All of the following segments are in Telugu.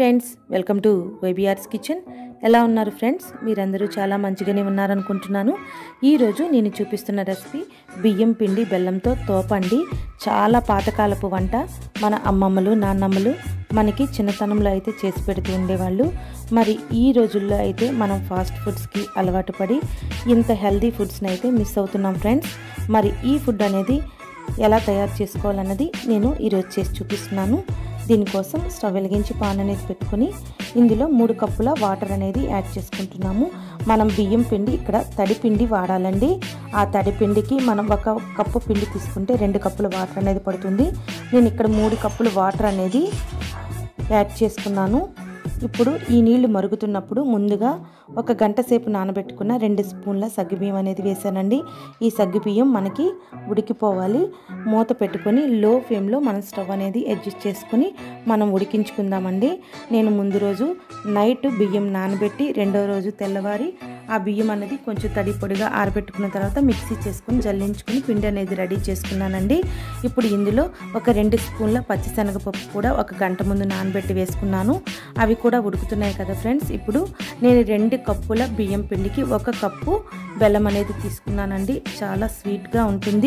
friends welcome to YBR's kitchen ఎలా ఉన్నారు ఫ్రెండ్స్ మీరందరూ చాలా మంచిగానే ఉన్నారనుకుంటున్నాను ఈరోజు నేను చూపిస్తున్న రెసిపీ బియ్యం పిండి బెల్లంతో తోపండి చాలా పాతకాలపు వంట మన అమ్మమ్మలు నాన్నమ్మలు మనకి చిన్నతనంలో అయితే చేసి పెడుతూ ఉండేవాళ్ళు మరి ఈ రోజుల్లో అయితే మనం ఫాస్ట్ ఫుడ్స్కి అలవాటు పడి ఇంత హెల్దీ ఫుడ్స్ని అయితే మిస్ అవుతున్నాం ఫ్రెండ్స్ మరి ఈ ఫుడ్ అనేది ఎలా తయారు చేసుకోవాలన్నది నేను ఈరోజు చేసి చూపిస్తున్నాను దీనికోసం స్టవ్ వెలిగించి పాన్ అనేది పెట్టుకొని ఇందులో మూడు కప్పుల వాటర్ అనేది యాడ్ చేసుకుంటున్నాము మనం బియ్యం పిండి ఇక్కడ తడి పిండి వాడాలండి ఆ తడి పిండికి మనం ఒక కప్పు పిండి తీసుకుంటే రెండు కప్పుల వాటర్ అనేది పడుతుంది నేను ఇక్కడ మూడు కప్పుల వాటర్ అనేది యాడ్ చేసుకున్నాను ఇప్పుడు ఈ నీళ్లు మరుగుతున్నప్పుడు ముందుగా ఒక గంట సేపు నానబెట్టుకున్న రెండు స్పూన్ల సగ్గుబియ్యం అనేది వేసానండి ఈ సగ్గుబియ్యం మనకి ఉడికిపోవాలి మూత పెట్టుకొని లో ఫ్లేమ్లో మనం స్టవ్ అనేది అడ్జస్ట్ చేసుకుని మనం ఉడికించుకుందామండి నేను ముందు రోజు నైట్ బియ్యం నానబెట్టి రెండో రోజు తెల్లవారి ఆ బియ్యం అనేది కొంచెం తడి పొడిగా ఆరబెట్టుకున్న తర్వాత మిక్సీ చేసుకుని జల్లించుకుని పిండి అనేది రెడీ చేసుకున్నానండి ఇప్పుడు ఇందులో ఒక రెండు స్పూన్ల పచ్చిశనగపప్పు కూడా ఒక గంట ముందు నానబెట్టి వేసుకున్నాను అవి కూడా ఉడుకుతున్నాయి కదా ఫ్రెండ్స్ ఇప్పుడు నేను రెండు కప్పుల బియ్యం పిండికి ఒక కప్పు బెల్లం అనేది తీసుకున్నానండి చాలా స్వీట్గా ఉంటుంది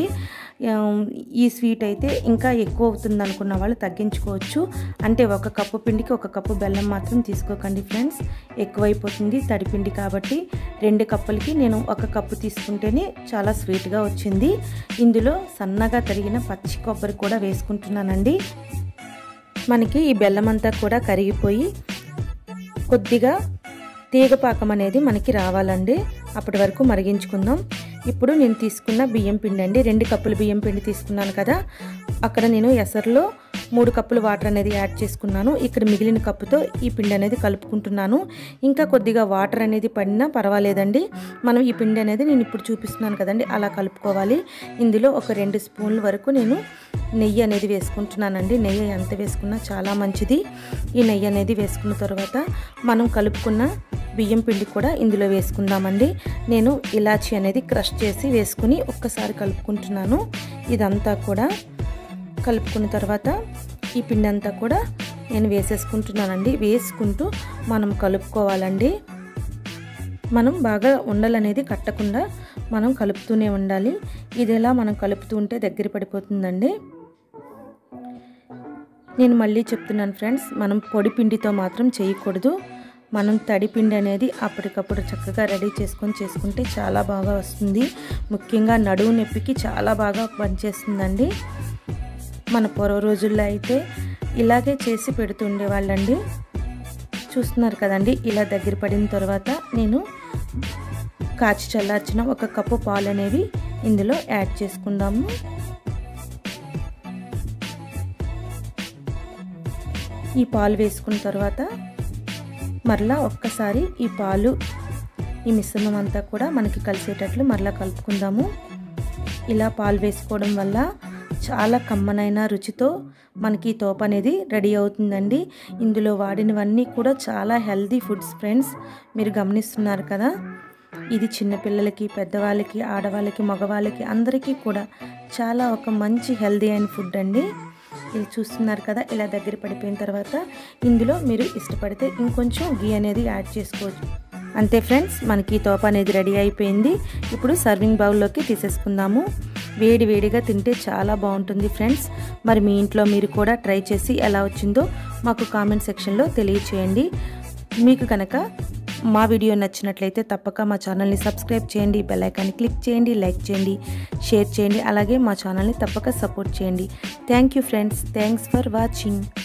ఈ స్వీట్ అయితే ఇంకా ఎక్కువ అవుతుంది అనుకున్న వాళ్ళు తగ్గించుకోవచ్చు అంటే ఒక కప్పు పిండికి ఒక కప్పు బెల్లం మాత్రం తీసుకోకండి ఫ్రెండ్స్ ఎక్కువైపోతుంది తడిపిండి కాబట్టి రెండు కప్పులకి నేను ఒక కప్పు తీసుకుంటేనే చాలా స్వీట్గా వచ్చింది ఇందులో సన్నగా తరిగిన పచ్చి కొబ్బరి కూడా వేసుకుంటున్నానండి మనకి ఈ బెల్లం అంతా కూడా కరిగిపోయి కొద్దిగా తీగపాకం అనేది మనకి రావాలండి అప్పటి వరకు మరిగించుకుందాం ఇప్పుడు నేను తీసుకున్న బియ్యం పిండి అండి రెండు కప్పులు బియ్యం పిండి తీసుకున్నాను కదా అక్కడ నేను ఎసరులో మూడు కప్పులు వాటర్ అనేది యాడ్ చేసుకున్నాను ఇక్కడ మిగిలిన కప్పుతో ఈ పిండి అనేది కలుపుకుంటున్నాను ఇంకా కొద్దిగా వాటర్ అనేది పడినా పర్వాలేదండి మనం ఈ పిండి అనేది నేను ఇప్పుడు చూపిస్తున్నాను కదండి అలా కలుపుకోవాలి ఇందులో ఒక రెండు స్పూన్ల వరకు నేను నెయ్యి అనేది వేసుకుంటున్నానండి నెయ్యి ఎంత వేసుకున్నా చాలా మంచిది ఈ నెయ్యి అనేది వేసుకున్న తర్వాత మనం కలుపుకున్న బియ్యం పిండి కూడా ఇందులో వేసుకుందామండి నేను ఇలాచి అనేది క్రష్ చేసి వేసుకుని ఒక్కసారి కలుపుకుంటున్నాను ఇదంతా కూడా కలుపుకున్న తర్వాత ఈ పిండి అంతా కూడా నేను వేసేసుకుంటున్నానండి వేసుకుంటూ మనం కలుపుకోవాలండి మనం బాగా ఉండలనేది కట్టకుండా మనం కలుపుతూనే ఉండాలి ఇది ఎలా మనం కలుపుతూ ఉంటే దగ్గర పడిపోతుందండి నేను మళ్ళీ చెప్తున్నాను ఫ్రెండ్స్ మనం పొడి పిండితో మాత్రం చేయకూడదు మనం తడి పిండి అనేది అప్పటికప్పుడు చక్కగా రెడీ చేసుకొని చేసుకుంటే చాలా బాగా వస్తుంది ముఖ్యంగా నడువు నొప్పికి చాలా బాగా పనిచేస్తుందండి మన పూర్వ రోజుల్లో అయితే ఇలాగే చేసి పెడుతుండే వాళ్ళండి చూస్తున్నారు కదండి ఇలా దగ్గర పడిన తర్వాత నేను కాచి చల్లార్చిన ఒక కప్పు పాలు అనేవి ఇందులో యాడ్ చేసుకుందాము ఈ పాలు వేసుకున్న తర్వాత మరలా ఒక్కసారి ఈ పాలు ఈ మిశ్రమం అంతా కూడా మనకి కలిసేటట్లు మరలా కలుపుకుందాము ఇలా పాలు వేసుకోవడం వల్ల చాలా కమ్మనైన రుచితో మనకి తోప అనేది రెడీ అవుతుందండి ఇందులో వాడినవన్నీ కూడా చాలా హెల్దీ ఫుడ్స్ ఫ్రెండ్స్ మీరు గమనిస్తున్నారు కదా ఇది చిన్నపిల్లలకి పెద్దవాళ్ళకి ఆడవాళ్ళకి మగవాళ్ళకి అందరికీ కూడా చాలా ఒక మంచి హెల్దీ అయిన ఫుడ్ అండి ఇది చూస్తున్నారు కదా ఇలా దగ్గర పడిపోయిన తర్వాత ఇందులో మీరు ఇష్టపడితే ఇంకొంచెం గీ అనేది యాడ్ చేసుకోవచ్చు అంతే ఫ్రెండ్స్ మనకి తోప అనేది రెడీ అయిపోయింది ఇప్పుడు సర్వింగ్ బౌల్లోకి తీసేసుకుందాము వేడి వేడిగా తింటే చాలా బాగుంటుంది ఫ్రెండ్స్ మరి మీ ఇంట్లో మీరు కూడా ట్రై చేసి ఎలా వచ్చిందో మాకు కామెంట్ సెక్షన్లో తెలియచేయండి మీకు కనుక మా వీడియో నచ్చినట్లయితే తప్పక మా ఛానల్ని సబ్స్క్రైబ్ చేయండి బెల్ ఐకాన్ని క్లిక్ చేయండి లైక్ చేయండి షేర్ చేయండి అలాగే మా ఛానల్ని తప్పక సపోర్ట్ చేయండి thank you friends thanks for watching